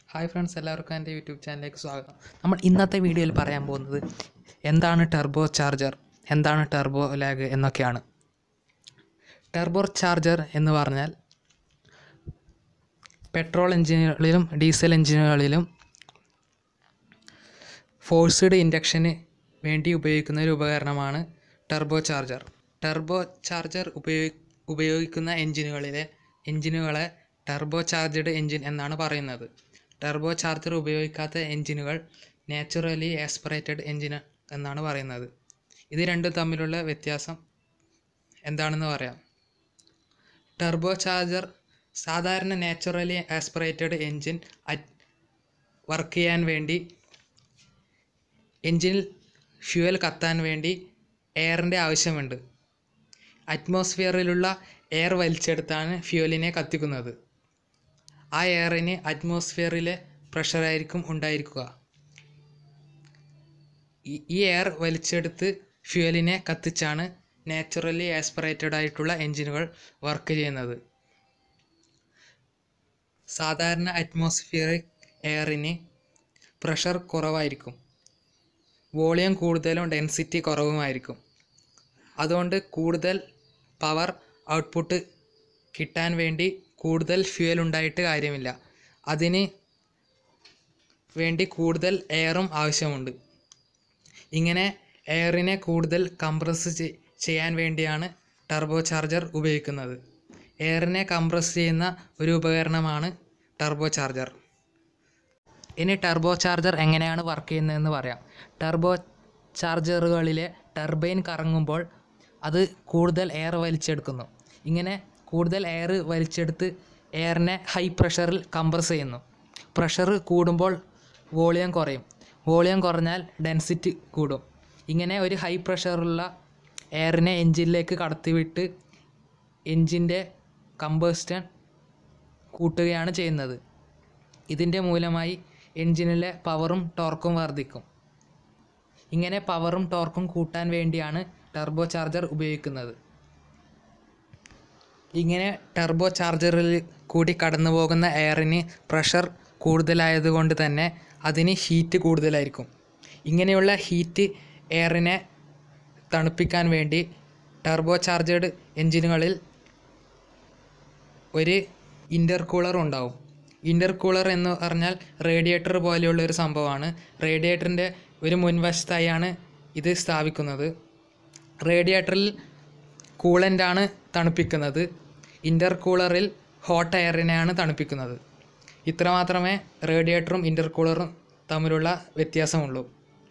hi friends എല്ലാവർക്കും എൻ്റെ YouTube ചാനലിലേക്ക് സ്വാഗതം നമ്മൾ ഇന്നത്തെ വീഡിയോയിൽ പറയാൻ പോകുന്നത് എന്താണ് ടെർബോ ചാർജർ എന്താണ് ടെർബോ ലാഗ് എന്നൊക്കെയാണ് ടെർബോ ചാർജർ എന്ന് പറഞ്ഞാൽ പെട്രോൾ എഞ്ചിനുകളിലും ഡീസൽ എഞ്ചിനുകളിലും ഫോഴ്സ്ഡ് ഇൻഡക്ഷന് വേണ്ടി ഉപയോഗിക്കുന്ന ഒരു ഉപകരണമാണ് ടെർബോ ചാർജർ ടെർബോ ചാർജർ ഉപയോഗി ഉപയോഗിക്കുന്ന എഞ്ചിനുകളിലെ എഞ്ചിനുകളെ ടെർബോ ചാർജഡ് എഞ്ചിൻ എന്നാണ് പറയുന്നത് ടെർബോ ചാർജർ ഉപയോഗിക്കാത്ത എഞ്ചിനുകൾ നാച്ചുറലി ആസ്പിറേറ്റഡ് എഞ്ചിൻ എന്നാണ് പറയുന്നത് ഇത് രണ്ടും തമ്മിലുള്ള വ്യത്യാസം എന്താണെന്ന് പറയാം ടെർബോ ചാർജർ സാധാരണ നാച്ചുറലി ആസ്പിറേറ്റഡ് എഞ്ചിൻ വർക്ക് ചെയ്യാൻ വേണ്ടി എഞ്ചിനിൽ ഫ്യൂവൽ കത്താൻ വേണ്ടി എയറിൻ്റെ ആവശ്യമുണ്ട് അറ്റ്മോസ്ഫിയറിലുള്ള എയർ വലിച്ചെടുത്താണ് ഫ്യൂവലിനെ കത്തിക്കുന്നത് ആ എയറിന് അറ്റ്മോസ്ഫിയറിലെ പ്രഷറായിരിക്കും ഉണ്ടായിരിക്കുക ഈ- ഈ എയർ വലിച്ചെടുത്ത് ഫ്യൂവലിനെ കത്തിച്ചാണ് നാച്ചുറലി ആസ്പിറേറ്റഡ് ആയിട്ടുള്ള എഞ്ചിനുകൾ വർക്ക് ചെയ്യുന്നത് സാധാരണ അറ്റ്മോസ്ഫിയറിക് എയറിന് പ്രഷർ കുറവായിരിക്കും വോളിയം കൂടുതലും ഡെൻസിറ്റി കുറവുമായിരിക്കും അതുകൊണ്ട് കൂടുതൽ പവർ ഔട്ട്പുട്ട് കിട്ടാൻ വേണ്ടി കൂടുതൽ ഫ്യൂവൽ ഉണ്ടായിട്ട് കാര്യമില്ല അതിന് വേണ്ടി കൂടുതൽ എയറും ആവശ്യമുണ്ട് ഇങ്ങനെ എയറിനെ കൂടുതൽ കംപ്രസ് ചെ- ചെയ്യാൻ വേണ്ടിയാണ് ടർബോ ചാർജർ ഉപയോഗിക്കുന്നത് എയറിനെ കംപ്രസ് ചെയ്യുന്ന ഒരു ഉപകരണമാണ് ടർബോ ചാർജർ ഇനി ടർബോ ചാർജർ എങ്ങനെയാണ് വർക്ക് ചെയ്യുന്നതെന്ന് പറയാം ടർബോ ചാർജറുകളിലെ ടർബൈൻ കറങ്ങുമ്പോൾ അത് കൂടുതൽ എയർ വലിച്ചെടുക്കുന്നു ഇങ്ങനെ കൂടുതൽ എയർ വലിച്ചെടുത്ത് എയറിനെ ഹൈ പ്രഷറിൽ കംപ്രസ് ചെയ്യുന്നു പ്രഷർ കൂടുമ്പോൾ വോളിയം കുറയും വോളിയം കുറഞ്ഞാൽ ഡെൻസിറ്റി കൂടും ഇങ്ങനെ ഒരു ഹൈ പ്രഷറുള്ള എയറിനെ എഞ്ചിനിലേക്ക് കടത്തിവിട്ട് എഞ്ചിൻ്റെ കമ്പസ്റ്റൻ കൂട്ടുകയാണ് ചെയ്യുന്നത് ഇതിൻ്റെ മൂലമായി എഞ്ചിനിലെ പവറും ടോർക്കും വർദ്ധിക്കും ഇങ്ങനെ പവറും ടോർക്കും കൂട്ടാൻ വേണ്ടിയാണ് ടർബോ ചാർജർ ഉപയോഗിക്കുന്നത് ഇങ്ങനെ ടർബോ ചാർജറിൽ കൂടി കടന്നു പോകുന്ന എയറിന് പ്രഷർ കൂടുതലായതുകൊണ്ട് തന്നെ അതിന് ഹീറ്റ് കൂടുതലായിരിക്കും ഇങ്ങനെയുള്ള ഹീറ്റ് എയറിനെ തണുപ്പിക്കാൻ വേണ്ടി ടർബോ ചാർജേഡ് എഞ്ചിനുകളിൽ ഒരു ഇൻ്റർകൂളർ ഉണ്ടാവും ഇൻ്റർകൂളർ എന്ന് പറഞ്ഞാൽ റേഡിയേറ്റർ പോലെയുള്ള ഒരു സംഭവമാണ് റേഡിയേറ്ററിൻ്റെ ഒരു മുൻവശത്തായാണ് ഇത് സ്ഥാപിക്കുന്നത് റേഡിയേറ്ററിൽ കൂളൻ്റാണ് തണുപ്പിക്കുന്നത് ഇൻ്റർകൂളറിൽ ഹോട്ട് എയറിനെയാണ് തണുപ്പിക്കുന്നത് ഇത്രമാത്രമേ റേഡിയേറ്ററും ഇൻ്റർകൂളറും തമ്മിലുള്ള വ്യത്യാസമുള്ളൂ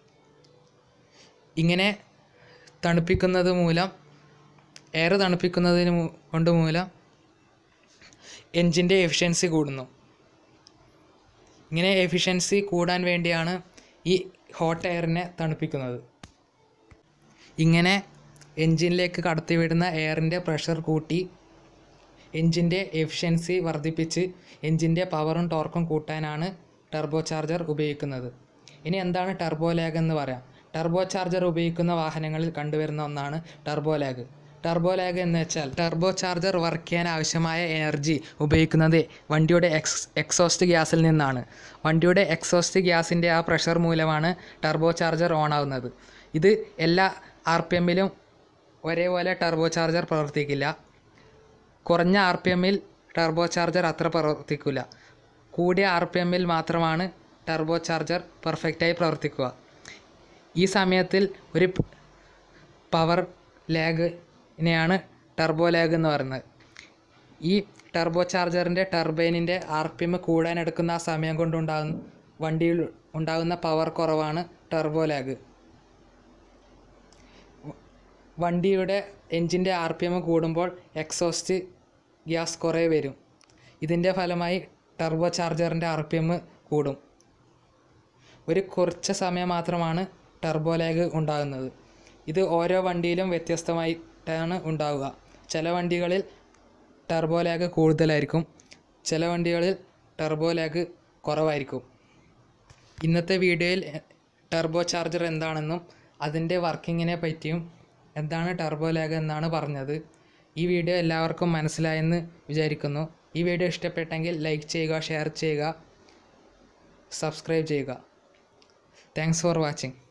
ഇങ്ങനെ തണുപ്പിക്കുന്നത് മൂലം എയർ തണുപ്പിക്കുന്നതിന് മൂ- കൊണ്ട് മൂലം എൻജിൻ്റെ എഫിഷ്യൻസി കൂടുന്നു ഇങ്ങനെ എഫിഷ്യൻസി കൂടാൻ വേണ്ടിയാണ് ഈ ഹോട്ട് എയറിനെ തണുപ്പിക്കുന്നത് ഇങ്ങനെ എൻജിനിലേക്ക് കടത്തിവിടുന്ന എയറിൻ്റെ പ്രഷർ കൂട്ടി എൻജിൻ്റെ എഫിഷ്യൻസി വർദ്ധിപ്പിച്ച് എൻജിൻ്റെ പവറും ടോർക്കും കൂട്ടാനാണ് ടർബോ ചാർജർ ഉപയോഗിക്കുന്നത് ഇനി എന്താണ് ടർബോ ലാഗ് എന്ന് പറയാം ടർബോ ചാർജർ ഉപയോഗിക്കുന്ന വാഹനങ്ങളിൽ കണ്ടുവരുന്ന ഒന്നാണ് ടർബോ ലാഗ് ടർബോ ലാഗ് എന്ന് വെച്ചാൽ ടർബോ ചാർജർ വർക്ക് ചെയ്യാൻ ആവശ്യമായ എനർജി ഉപയോഗിക്കുന്നത് വണ്ടിയുടെ എക്സ് എക്സോസ്റ്റ് ഗ്യാസിൽ നിന്നാണ് വണ്ടിയുടെ എക്സോസ്റ്റ് ഗ്യാസിൻ്റെ ആ പ്രഷർ മൂലമാണ് ടർബോ ചാർജർ ഓൺ ആവുന്നത് ഇത് എല്ലാ ആർ പി എമ്മിലും ഒരേപോലെ ടർബോ ചാർജർ പ്രവർത്തിക്കില്ല കുറഞ്ഞ ആർ പി എമ്മിൽ ടർബോ ചാർജർ അത്ര പ്രവർത്തിക്കില്ല കൂടിയ ആർ പി എമ്മിൽ മാത്രമാണ് ടർബോ ചാർജർ പെർഫെക്റ്റായി പ്രവർത്തിക്കുക ഈ സമയത്തിൽ ഒരു പവർ ലാഗിനെയാണ് ടർബോ ലാഗ് എന്ന് പറയുന്നത് ഈ ടർബോ ചാർജറിൻ്റെ ടർബൈനിൻ്റെ ആർ പി എം കൂടാനെടുക്കുന്ന ആ സമയം കൊണ്ടുണ്ടാകുന്ന വണ്ടിയിൽ ഉണ്ടാകുന്ന പവർ കുറവാണ് ടർബോ ലാഗ് വണ്ടിയുടെ എൻജിൻ്റെ ആർ പി എം കൂടുമ്പോൾ എക്സോസ്റ്റ് ഗ്യാസ് കുറേ വരും ഇതിൻ്റെ ഫലമായി ടർബോ ചാർജറിൻ്റെ ആർ പി എം കൂടും ഒരു കുറച്ച് സമയം മാത്രമാണ് ടർബോ ലാഗ് ഉണ്ടാകുന്നത് ഇത് ഓരോ വണ്ടിയിലും വ്യത്യസ്തമായിട്ടാണ് ഉണ്ടാവുക ചില വണ്ടികളിൽ ടർബോ ലാഗ് കൂടുതലായിരിക്കും ചില വണ്ടികളിൽ ടർബോ ലാഗ് കുറവായിരിക്കും ഇന്നത്തെ വീഡിയോയിൽ ടർബോ ചാർജർ എന്താണെന്നും അതിൻ്റെ വർക്കിങ്ങിനെ പറ്റിയും എന്താണ് ടർബോ ലാഗ് എന്നാണ് പറഞ്ഞത് ഈ വീഡിയോ എല്ലാവർക്കും മനസ്സിലായെന്ന് വിചാരിക്കുന്നു ഈ വീഡിയോ ഇഷ്ടപ്പെട്ടെങ്കിൽ ലൈക്ക് ചെയ്യുക ഷെയർ ചെയ്യുക സബ്സ്ക്രൈബ് ചെയ്യുക താങ്ക്സ് ഫോർ വാച്ചിങ്